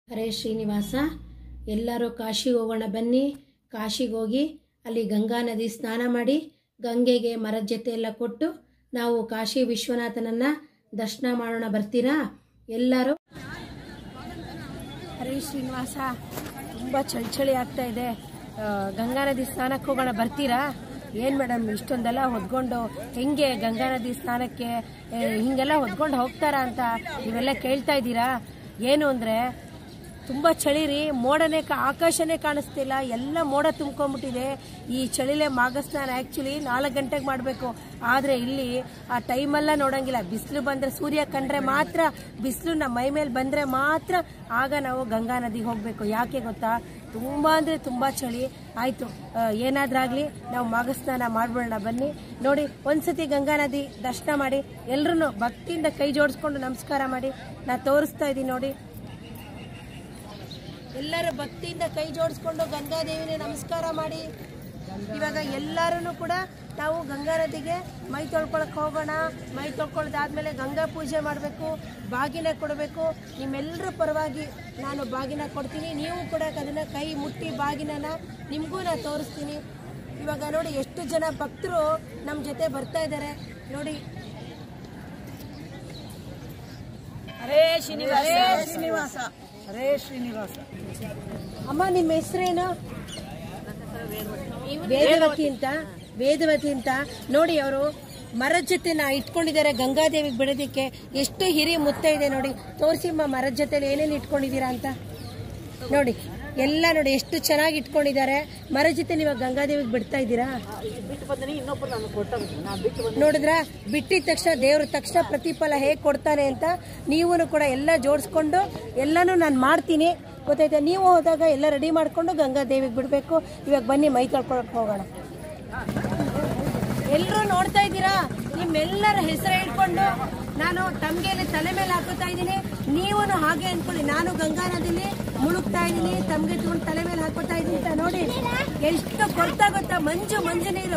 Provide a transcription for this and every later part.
ಹರೇ ಶ್ರೀನಿವಾಸ ಎಲ್ಲರೂ ಕಾಶಿಗೆ ಹೋಗೋಣ ಬನ್ನಿ ಕಾಶಿಗೆ ಹೋಗಿ ಅಲ್ಲಿ ಗಂಗಾ ನದಿ ಸ್ನಾನ ಮಾಡಿ ಗಂಗೆಗೆ ಮರದ ಜೊತೆ ಎಲ್ಲ ಕೊಟ್ಟು ನಾವು ಕಾಶಿ ವಿಶ್ವನಾಥನನ್ನ ದರ್ಶನ ಮಾಡೋಣ ಬರ್ತೀರಾ ಎಲ್ಲರೂ ಹರೇ ಶ್ರೀನಿವಾಸ ತುಂಬ ಚಳಿ ಚಳಿ ಆಗ್ತಾ ಇದೆ ಆ, ಗಂಗಾ ನದಿ ಸ್ನಾನಕ್ಕೆ ಹೋಗೋಣ ಬರ್ತೀರಾ ಏನು ಮೇಡಮ್ ಇಷ್ಟೊಂದೆಲ್ಲ ಹೊದ್ಕೊಂಡು ಹೆಂಗೆ ಗಂಗಾ ನದಿ ಸ್ನಾನಕ್ಕೆ ಏ, ಹಿಂಗೆಲ್ಲ ಹೊದ್ಕೊಂಡು ಹೋಗ್ತಾರಾ ಅಂತ ನೀವೆಲ್ಲ ಕೇಳ್ತಾ ಇದ್ದೀರಾ ಏನು ಅಂದರೆ ತುಂಬ ಚಳಿ ರೀ ಮೋಡನೇ ಕಾ- ಆಕಾಶನೇ ಕಾಣಿಸ್ತಿಲ್ಲ ಎಲ್ಲ ಮೋಡ ತುಂಬ್ಕೊಂಡ್ಬಿಟ್ಟಿದೆ ಈ ಚಳಿಲೆ ಮಾಘ ಸ್ನಾನ ಆ್ಯಕ್ಚುಲಿ ನಾಲ್ಕು ಗಂಟೆಗೆ ಮಾಡಬೇಕು ಆದರೆ ಇಲ್ಲಿ ಆ ಟೈಮೆಲ್ಲ ನೋಡಂಗಿಲ್ಲ ಬಿಸಿಲು ಬಂದರೆ ಸೂರ್ಯ ಕಂಡ್ರೆ ಮಾತ್ರ ಬಿಸಿಲು ನಮ್ಮ ಮೈ ಮೇಲೆ ಬಂದರೆ ಮಾತ್ರ ಆಗ ನಾವು ಗಂಗಾ ನದಿಗೆ ಹೋಗಬೇಕು ಯಾಕೆ ಗೊತ್ತಾ ತುಂಬ ಅಂದರೆ ತುಂಬ ಚಳಿ ಆಯಿತು ಏನಾದ್ರಾಗಲಿ ನಾವು ಮಾಘ ಸ್ನಾನ ಮಾಡ್ಬಿಡೋಣ ಬನ್ನಿ ನೋಡಿ ಒಂದ್ಸತಿ ಗಂಗಾ ನದಿ ದರ್ಶನ ಮಾಡಿ ಎಲ್ಲರೂ ಭಕ್ತಿಯಿಂದ ಕೈ ಜೋಡಿಸ್ಕೊಂಡು ನಮಸ್ಕಾರ ಮಾಡಿ ನಾ ತೋರಿಸ್ತಾ ಇದ್ದೀನಿ ನೋಡಿ ಎಲ್ಲರೂ ಭಕ್ತಿಯಿಂದ ಕೈ ಜೋಡಿಸ್ಕೊಂಡು ಗಂಗಾದೇವಿನೇ ನಮಸ್ಕಾರ ಮಾಡಿ ಇವಾಗ ಎಲ್ಲರೂ ಕೂಡ ನಾವು ಗಂಗಾ ನದಿಗೆ ಮೈ ತೊಳ್ಕೊಳಕ್ ಹೋಗೋಣ ಮೈ ತೊಳ್ಕೊಳ್ಳೋದಾದ್ಮೇಲೆ ಗಂಗಾ ಪೂಜೆ ಮಾಡಬೇಕು ಬಾಗಿನ ಕೊಡಬೇಕು ನಿಮ್ಮೆಲ್ಲರ ಪರವಾಗಿ ನಾನು ಬಾಗಿನ ಕೊಡ್ತೀನಿ ನೀವು ಕೂಡ ಅದನ್ನ ಕೈ ಮುಟ್ಟಿ ಬಾಗಿನನ ನಿಮಗೂ ನಾನು ತೋರಿಸ್ತೀನಿ ಇವಾಗ ನೋಡಿ ಎಷ್ಟು ಜನ ಭಕ್ತರು ನಮ್ಮ ಜೊತೆ ಬರ್ತಾ ಇದ್ದಾರೆ ನೋಡಿ ಹರೇ ಶ್ರೀನಿವಾಸ ಹರೇ ಶ್ರೀನಿವಾಸ ಹರೇ ಶ್ರೀನಿವಾಸ ಅಮ್ಮ ನಿಮ್ಮ ಹೆಸರೇನು ವೇದವತಿ ಅಂತ ವೇದವತಿ ಅಂತ ನೋಡಿ ಅವರು ಮರದ ಜೊತೆ ನಾ ಇಟ್ಕೊಂಡಿದ್ದಾರೆ ಗಂಗಾದೇವಿಗೆ ಬಿಡೋದಿಕ್ಕೆ ಎಷ್ಟು ಹಿರಿ ಮುತ್ತ ಇದೆ ನೋಡಿ ತೋರಿಸಿಮ್ಮ ಮರದ ಜೊತೆಲಿ ಏನೇನು ಇಟ್ಕೊಂಡಿದ್ದೀರಾ ಅಂತ ನೋಡಿ ಎಲ್ಲ ನೋಡಿ ಎಷ್ಟು ಚೆನ್ನಾಗಿ ಇಟ್ಕೊಂಡಿದ್ದಾರೆ ಮರದ ಜೊತೆ ನೀವು ಗಂಗಾದೇವಿಗೆ ಬಿಡ್ತಾ ಇದ್ದೀರಾ ಬಿಟ್ಟು ಬಂದನಿ ಇನ್ನೊಬ್ರು ನಾನು ಕೊಟ್ಟಂತ ನಾ ಬಿಟ್ಟು ಬಂದ ನೋಡಿದ್ರ ಬಿಟ್ಟಿದ ತಕ್ಷಣ ದೇವ್ರ ತಕ್ಷಣ ಪ್ರತಿಫಲ ಹೇಗೆ ಕೊಡ್ತಾನೆ ಅಂತ ನೀವು ಕೂಡ ಎಲ್ಲ ಜೋಡಿಸ್ಕೊಂಡು ಎಲ್ಲನೂ ನಾನು ಮಾಡ್ತೀನಿ ಗೊತ್ತಾಯ್ತಾ ನೀವು ಹೋದಾಗ ಎಲ್ಲ ರೆಡಿ ಮಾಡ್ಕೊಂಡು ಗಂಗಾ ದೇವಿಗೆ ಬಿಡಬೇಕು ಇವಾಗ ಬನ್ನಿ ಮೈ ತೊಳ್ಕೊಳಕ್ ಹೋಗೋಣ ಎಲ್ಲರೂ ನೋಡ್ತಾ ಇದ್ದೀರಾ ನಿಮ್ಮೆಲ್ಲರ ಹೆಸರು ಹೇಳ್ಕೊಂಡು ನಾನು ತಮ್ಗೆಯಲ್ಲಿ ತಲೆ ಮೇಲೆ ಹಾಕೋತಾ ಇದ್ದೀನಿ ನೀವು ಹಾಗೆ ಅನ್ಕೊಳ್ಳಿ ನಾನು ಗಂಗಾ ನದಿಲಿ ಮುಳುಗ್ತಾ ಇದ್ದೀನಿ ತಮ್ಗೆ ತಗೊಂಡು ತಲೆ ಮೇಲೆ ಹಾಕೋತಾ ಇದ್ದೀನಿ ಅಂತ ನೋಡಿ ಎಷ್ಟು ಕೊಡ್ತಾ ಗೊತ್ತಾ ಮಂಜು ಮಂಜು ನೀರು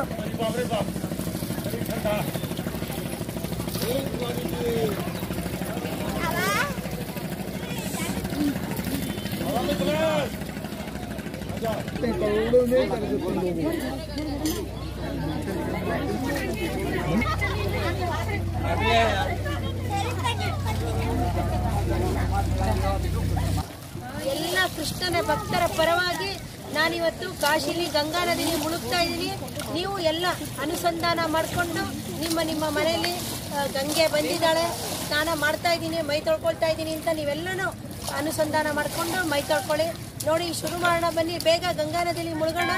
ಎಲ್ಲ ಕೃಷ್ಣನ ಭಕ್ತರ ಪರವಾಗಿ ನಾನಿವತ್ತು ಕಾಶಿಲಿ ಗಂಗಾ ನದಿಲಿ ಮುಳುಗ್ತಾ ಇದ್ದೀನಿ ನೀವು ಎಲ್ಲ ಅನುಸಂಧಾನ ಮಾಡಿಕೊಂಡು ನಿಮ್ಮ ನಿಮ್ಮ ಮನೆಯಲ್ಲಿ ಆ, ಗಂಗೆ ಬಂದಿದ್ದಾಳೆ ಸ್ನಾನ ಮಾಡ್ತಾ ಇದ್ದೀನಿ ಮೈ ತೊಳ್ಕೊಳ್ತಾ ಇದ್ದೀನಿ ಅಂತ ನೀವೆಲ್ಲನೂ ಅನುಸಂಧಾನ ಮಾಡಿಕೊಂಡು ಮೈ ತೊಳ್ಕೊಳ್ಳಿ ನೋಡಿ ಶುರು ಮಾಡೋಣ ಬನ್ನಿ ಬೇಗ ಗಂಗಾ ನದಿಲಿ ಮುಳುಗೋಣ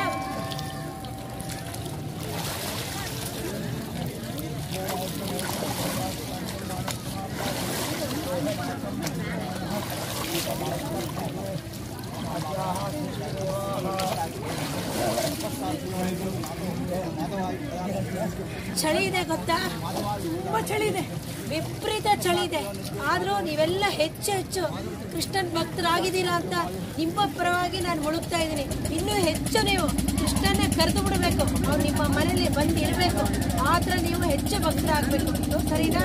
ಚಳಿ ಇದೆ ಗೊತ್ತಾ ತುಂಬಾ ಚಳಿ ಇದೆ ವಿಪರೀತ ಚಳಿ ಇದೆ ಆದ್ರೂ ನೀವೆಲ್ಲ ಹೆಚ್ಚು ಹೆಚ್ಚು ಕೃಷ್ಣನ್ ಭಕ್ತರಾಗಿದ್ದೀರಾ ಅಂತ ನಿಮ್ಮ ಪರವಾಗಿ ನಾನು ಮುಳುಗ್ತಾ ಇದ್ದೀನಿ ಇನ್ನೂ ಹೆಚ್ಚು ನೀವು ಕೃಷ್ಣನ್ನೇ ಕರೆದು ಬಿಡಬೇಕು ಅವ್ರು ನಿಮ್ಮ ಮನೇಲಿ ಬಂದು ಇರಬೇಕು ಆತರ ನೀವು ಹೆಚ್ಚು ಭಕ್ತರಾಗಬೇಕು ಸರಿನಾ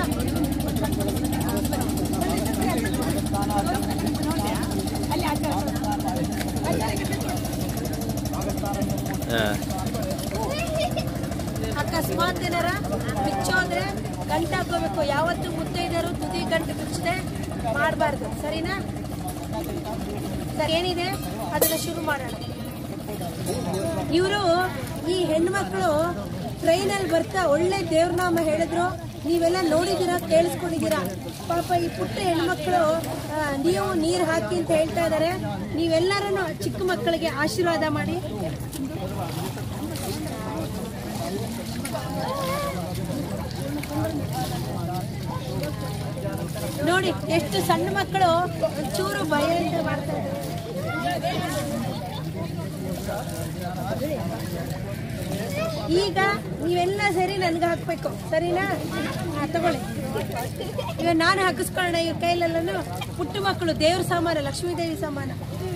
ಅಕಸ್ಮಾತ್ ಏನಾರ ಬಿಚ್ಚೋದ್ರೆ ಗಂಟು ಹಾಕೋಬೇಕು ಯಾವತ್ತು ಮುತ್ತೈದರು ತುದಿ ಗಂಟು ಬಿಚ್ಚದೆ ಮಾಡಬಾರ್ದು ಸರಿನಾ ಸರಿ ಏನಿದೆ ಅದನ್ನ ಶುರು ಮಾಡೋಣ ಇವರು ಈ ಹೆಣ್ಮಕ್ಳು ಟ್ರೈನಲ್ಲಿ ಬರ್ತಾ ಒಳ್ಳೆ ದೇವ್ರನಾಮ ಹೇಳಿದ್ರು ನೀವೆಲ್ಲ ನೋಡಿದ್ದೀರಾ ಕೇಳಿಸ್ಕೊಂಡಿದ್ದೀರಾ ಪಾಪ ಈ ಪುಟ್ಟ ಹೆಣ್ಮಕ್ಳು ಆ, ನೀವು ನೀರು ಹಾಕಿ ಅಂತ ಹೇಳ್ತಾ ಇದ್ದಾರೆ ನೀವೆಲ್ಲರೂ ಚಿಕ್ಕ ಮಕ್ಕಳಿಗೆ ಆಶೀರ್ವಾದ ಮಾಡಿ ನೋಡಿ ಎಷ್ಟು ಸಣ್ಣ ಮಕ್ಕಳು ಒಂಚೂರು ಭಯ ಇಲ್ಲದೆ ಮಾಡ್ತಾ ಇದ್ದಾರೆ ಈಗ ನೀವೆಲ್ಲ ಸರಿ ನನ್ಗೆ ಹಾಕ್ಬೇಕು ಸರಿನಾ ಹಾ, ತಗೊಳ್ಳಿ ಇವಾಗ ನಾನು ಹಾಕಿಸ್ಕೊಳ್ಳೋಣ ಇವ್ರ ಕೈಲೆಲ್ಲನು ಪುಟ್ಟ ಮಕ್ಕಳು ದೇವ್ರ ಸಾಮಾನ ಲಕ್ಷ್ಮೀದೇವಿ ಸಾಮಾನ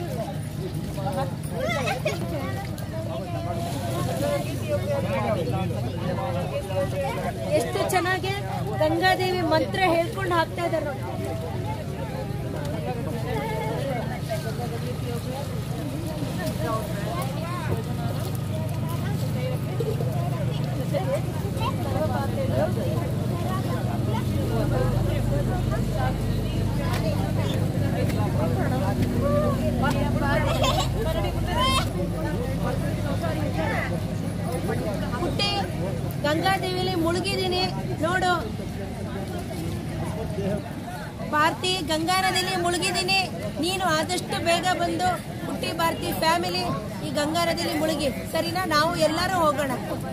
ಎಷ್ಟು ಚೆನ್ನಾಗಿ ಗಂಗಾದೇವಿ ಮಂತ್ರ ಹೇಳ್ಕೊಂಡು ಹಾಕ್ತಾ ಇದ್ದಾರೆ ನೋಡಿ ನೋಡು ಭಾರತಿ ಗಂಗಾ ನದಿಲಿ ಮುಳುಗಿದ್ದೀನಿ ನೀನು ಆದಷ್ಟು ಬೇಗ ಬಂದು ಹುಟ್ಟಿ ಭಾರತಿ ಫ್ಯಾಮಿಲಿ ಈ ಗಂಗಾ ನದಿಲಿ ಮುಳುಗಿ ಸರಿನಾ ನಾವು ಎಲ್ಲರೂ ಹೋಗೋಣ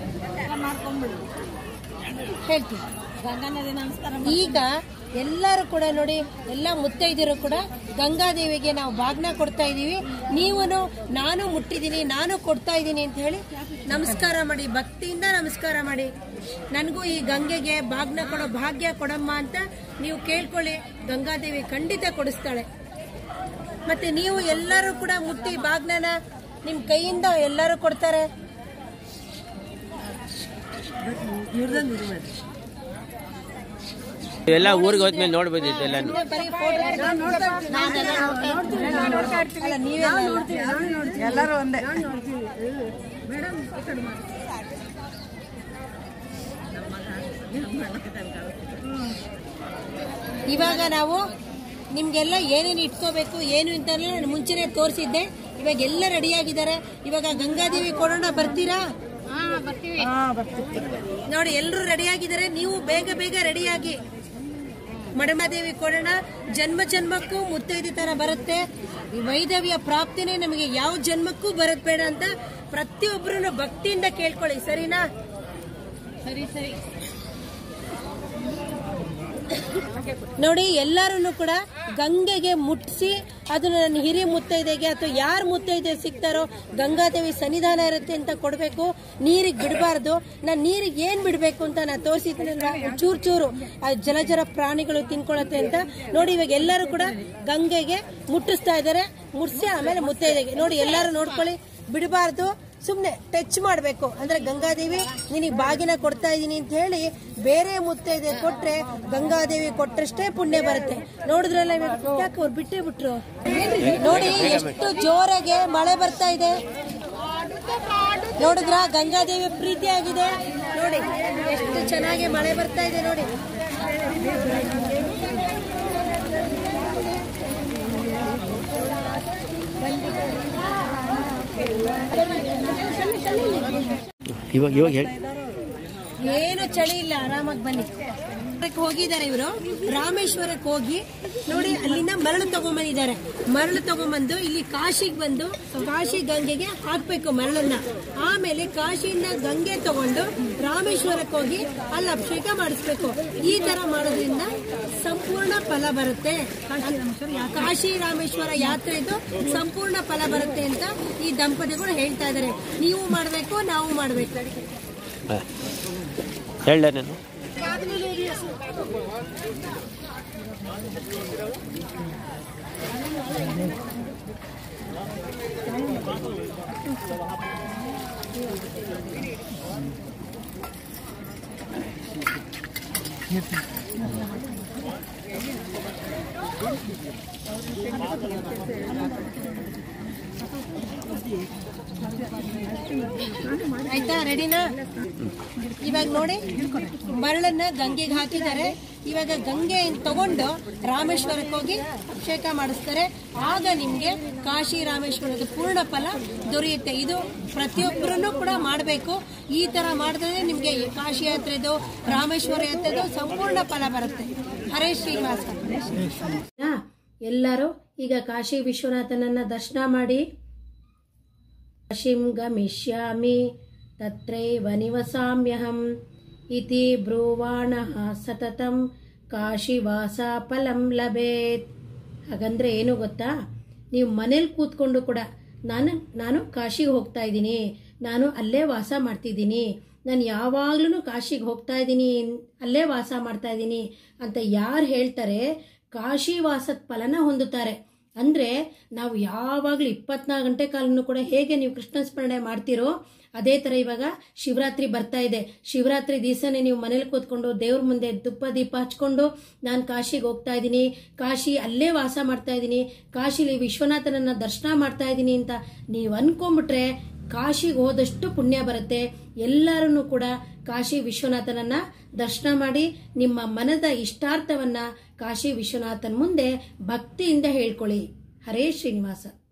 ಹೇಳ್ತೀನಿ ಗಂಗಾ ನದಿ ನಮಸ್ಕಾರ ಈಗ ಎಲ್ಲರೂ ಕೂಡ ನೋಡಿ ಎಲ್ಲ ಮುತ್ತೈದಿರು ಕೂಡ ಗಂಗಾದೇವಿಗೆ ನಾವು ಬಾಗ್ನ ಕೊಡ್ತಾ ಇದೀವಿ ನೀವು ನಾನು ಮುಟ್ಟಿದ್ದೀನಿ ನಾನು ಕೊಡ್ತಾ ಇದ್ದೀನಿ ಅಂತ ಹೇಳಿ ನಮಸ್ಕಾರ ಮಾಡಿ ಭಕ್ತಿಯಿಂದ ನಮಸ್ಕಾರ ಮಾಡಿ ನನಗೂ ಈ ಗಂಗೆಗೆ ಬಾಗ್ನ ಕೊಡೋ ಭಾಗ್ಯ ಕೊಡಮ್ಮ ಅಂತ ನೀವು ಕೇಳ್ಕೊಳ್ಳಿ ಗಂಗಾದೇವಿ ಖಂಡಿತ ಕೊಡಿಸ್ತಾಳೆ ಮತ್ತೆ ನೀವು ಎಲ್ಲರೂ ಕೂಡ ಮುಟ್ಟಿ ಬಾಗ್ನನ ನಿಮ್ ಕೈಯಿಂದ ಎಲ್ಲರೂ ಕೊಡ್ತಾರೆ ಎಲ್ಲ ಊರಿಗೆ ಹೋದ್ಮೇಲೆ ನೋಡ್ಬೋದಿತ್ತು ಎಲ್ಲ ಬರೀ photo- ಅಲ್ಲ, ನೀವೇ ಎಲ್ಲರೂ ಒಂದೇ ಇವಾಗ ನಾವು ನಿಮ್ಗೆಲ್ಲ ಏನೇನು ಇಟ್ಕೋಬೇಕು ಏನು ಅಂತೆಲ್ಲ ನಾನು ಮುಂಚೆನೆ ತೋರಿಸಿದ್ದೆ ಇವಾಗ ಎಲ್ಲ ರೆಡಿ ಆಗಿದ್ದಾರೆ ಇವಾಗ ಗಂಗಾದೇವಿ ಕೊಡೋಣ ಬರ್ತೀರಾ ಹಾ ಬರ್ತೀವಿ ನೋಡಿ ಎಲ್ಲರೂ ರೆಡಿ ಆಗಿದ್ದಾರೆ ನೀವು ಬೇಗ ಬೇಗ ರೆಡಿಯಾಗಿ ಮಡಮಾದೇವಿ ಕೊಡೋಣ ಜನ್ಮ ಜನ್ಮಕ್ಕೂ ಮುತ್ತೈದೆ ತರ ಬರುತ್ತೆ ಈ ವೈದವ್ಯ ಪ್ರಾಪ್ತಿನೇ ನಮಗೆ ಯಾವ ಜನ್ಮಕ್ಕೂ ಬರದ್ ಬೇಡ ಅಂತ ಪ್ರತಿಯೊಬ್ಬರು ಭಕ್ತಿಯಿಂದ ಕೇಳ್ಕೊಳ್ಳಿ ಸರಿನಾ ಸರಿ ಸರಿ ನೋಡಿ ಎಲ್ಲರೂ ಕೂಡ ಗಂಗೆಗೆ ಮುಟ್ಟಿಸಿ ಅದನ್ನ ನನ್ನ ಹಿರಿಯ ಮುತ್ತೈದೆಗೆ ಅಥವಾ ಯಾರು ಮುತ್ತೈದೆ ಸಿಗ್ತಾರೋ ಗಂಗಾದೇವಿ ಸನ್ನಿಧಾನ ಇರುತ್ತೆ ಅಂತ ಕೊಡಬೇಕು ನೀರಿಗೆ ಬಿಡಬಾರ್ದು ನಾನು ನೀರಿಗೆ ಏನ್ ಬಿಡಬೇಕು ಅಂತ ನಾನು ತೋರಿಸಿದ್ದೀನಲ್ಲ ಚೂರು ಚೂರು ಆ ಜಲಚರ ಪ್ರಾಣಿಗಳು ತಿನ್ಕೊಳತ್ತೆ ಅಂತ ನೋಡಿ ಇವಾಗ ಎಲ್ಲರೂ ಕೂಡ ಗಂಗೆಗೆ ಮುಟ್ಟಿಸ್ತಾ ಇದ್ದಾರೆ ಮುಟ್ಸಿ ಆಮೇಲೆ ಮುತ್ತೈದೆಗೆ ನೋಡಿ ಎಲ್ಲರೂ ನೋಡ್ಕೊಳ್ಳಿ ಬಿಡಬಾರ್ದು ಸುಮ್ಮನೆ ಟಚ್ ಮಾಡಬೇಕು ಅಂದ್ರೆ ಗಂಗಾದೇವಿ ನಿನಗೆ ಬಾಗಿನ ಕೊಡ್ತಾ ಇದ್ದೀನಿ ಅಂತ ಹೇಳಿ ಬೇರೆ ಮುತ್ತೈದೆ ಕೊಟ್ರೆ ಗಂಗಾದೇವಿ ಕೊಟ್ಟರಷ್ಟೇ ಪುಣ್ಯ ಬರುತ್ತೆ ನೋಡಿದ್ರಲ್ಲ ಇವಾಗ ಯಾಕೆ ಅವ್ರು ಬಿಟ್ಟೇ ಬಿಟ್ರು ನೋಡಿ ಎಷ್ಟು ಜೋರಾಗೆ ಮಳೆ ಬರ್ತಾ ಇದೆ ನೋಡಿದ್ರ ಗಂಗಾದೇವಿ ಪ್ರೀತಿ ಆಗಿದೆ ನೋಡಿ ಎಷ್ಟು ಚೆನ್ನಾಗಿ ಮಳೆ ಬರ್ತಾ ಇದೆ ನೋಡಿ ಇವಾಗ ಇವಾಗ ಹೇಳಿ ಏನು ಚಳಿ ಇಲ್ಲ ಆರಾಮಾಗಿ ಬನ್ನಿ ರಾಮೇಶ್ವರಕ್ಕೆ ಹೋಗಿದ್ದಾರೆ ಇವರು ರಾಮೇಶ್ವರಕ್ಕೆ ಹೋಗಿ ನೋಡಿ ಅಲ್ಲಿಂದ ಮರಳು ತಗೊಂಬಂದಿದ್ದಾರೆ ಮರಳು ತಗೊಂಬಂದು ಇಲ್ಲಿ ಕಾಶಿಗೆ ಬಂದು ಕಾಶಿ ಗಂಗೆಗೆ ಹಾಕ್ಬೇಕು ಮರಳನ್ನ ಆಮೇಲೆ ಕಾಶಿಯಿಂದ ಗಂಗೆ ತಗೊಂಡು ರಾಮೇಶ್ವರಕ್ಕೆ ಹೋಗಿ ಅಲ್ಲಿ ಅಭಿಷೇಕ ಮಾಡಿಸ್ಬೇಕು ಈ ತರ ಮಾಡೋದ್ರಿಂದ ಸಂಪೂರ್ಣ ಫಲ ಬರುತ್ತೆ ಕಾಶಿ ರಾಮೇಶ್ವರ ಯಾತ್ರೆದು ಸಂಪೂರ್ಣ ಫಲ ಬರುತ್ತೆ ಅಂತ ಈ ದಂಪತಿಗಳು ಹೇಳ್ತಾ ಇದ್ದಾರೆ ನೀವು ಮಾಡಬೇಕು ನಾವು ಮಾಡಬೇಕು ಹೇಳ ನಾನು ಆಯ್ತಾ ರೆಡಿನಾ ಇವಾಗ ನೋಡಿ ಮರಳನ್ನ ಗಂಗೆಗೆ ಹಾಕಿದ್ದಾರೆ ಇವಾಗ ಗಂಗೆ ತಗೊಂಡು ರಾಮೇಶ್ವರಕ್ಕೆ ಹೋಗಿ ಅಭಿಷೇಕ ಮಾಡಿಸ್ತಾರೆ ಆಗ ನಿಮ್ಗೆ ಕಾಶಿ ರಾಮೇಶ್ವರದ ಪೂರ್ಣ ಫಲ ದೊರೆಯುತ್ತೆ ಇದು ಪ್ರತಿಯೊಬ್ಬರನ್ನು ಕೂಡ ಮಾಡಬೇಕು ಈ ತರ ಮಾಡಿದ್ರೆ ನಿಮ್ಗೆ ಈ ಕಾಶಿ ಯಾತ್ರೆದು ರಾಮೇಶ್ವರ ಯಾತ್ರೆದು ಸಂಪೂರ್ಣ ಫಲ ಬರುತ್ತೆ ಹರೇ ಶ್ರೀನಿವಾಸ ಎಲ್ಲರೂ ಈಗ ಕಾಶಿ ವಿಶ್ವನಾಥನನ್ನ ದರ್ಶನ ಮಾಡಿ ಕಾಶಿಂ ಗಮಿಷ್ಯಾಮಿ ತತ್ರೈವ ನಿವಸಾಮ್ಯಹಂ ಇತಿ ಬ್ರೂವಾಣಃ ಸತತಂ ಕಾಶಿವಾಸ ಫಲಂ ಲಭೇತ್ ಹಾಗಂದ್ರೆ ಏನು ಗೊತ್ತಾ ನೀವು ಮನೇಲಿ ಕೂತ್ಕೊಂಡು ಕೂಡ ನಾನು ನಾನು ಕಾಶಿಗೆ ಹೋಗ್ತಾ ಇದ್ದೀನಿ ನಾನು ಅಲ್ಲೇ ವಾಸ ಮಾಡ್ತಿದ್ದೀನಿ ನಾನು ಯಾವಾಗ್ಲೂ ಕಾಶಿಗೆ ಹೋಗ್ತಾ ಇದ್ದೀನಿ ಅಲ್ಲೇ ವಾಸ ಮಾಡ್ತಾ ಇದ್ದೀನಿ ಅಂತ ಯಾರು ಹೇಳ್ತಾರೆ ಕಾಶಿ ವಾಸದ ಫಲನ ಹೊಂದುತ್ತಾರೆ ಅಂದ್ರೆ ನಾವು ಯಾವಾಗಲೂ ಇಪ್ಪತ್ನಾಲ್ಕು ಗಂಟೆ ಕಾಲನು ಕೂಡ ಹೇಗೆ ನೀವು ಕೃಷ್ಣ ಸ್ಮರಣೆ ಮಾಡ್ತೀರೋ ಅದೇ ತರ ಇವಾಗ ಶಿವರಾತ್ರಿ ಬರ್ತಾ ಇದೆ ಶಿವರಾತ್ರಿ ದಿವಸನೇ ನೀವು ಮನೇಲಿ ಕೂತ್ಕೊಂಡು ದೇವ್ರ ಮುಂದೆ ತುಪ್ಪ ದೀಪ ಹಚ್ಕೊಂಡು ನಾನು ಕಾಶಿಗೆ ಹೋಗ್ತಾ ಇದ್ದೀನಿ ಕಾಶಿ ಅಲ್ಲೇ ವಾಸ ಮಾಡ್ತಾ ಇದ್ದೀನಿ ಕಾಶಿಲಿ ವಿಶ್ವನಾಥನನ್ನ ದರ್ಶನ ಮಾಡ್ತಾ ಇದ್ದೀನಿ ಅಂತ ನೀವು ಅನ್ಕೊಂಡ್ಬಿಟ್ರೆ ಕಾಶಿಗೆ ಹೋದಷ್ಟು ಪುಣ್ಯ ಬರುತ್ತೆ ಎಲ್ಲರೂ ಕೂಡ ಕಾಶಿ ವಿಶ್ವನಾಥನನ್ನ ದರ್ಶನ ಮಾಡಿ ನಿಮ್ಮ ಮನದ ಇಷ್ಟಾರ್ಥವನ್ನ ಕಾಶಿ ವಿಶ್ವನಾಥನ್ ಮುಂದೆ ಭಕ್ತಿಯಿಂದ ಹೇಳ್ಕೊಳ್ಳಿ ಹರೇ ಶ್ರೀನಿವಾಸ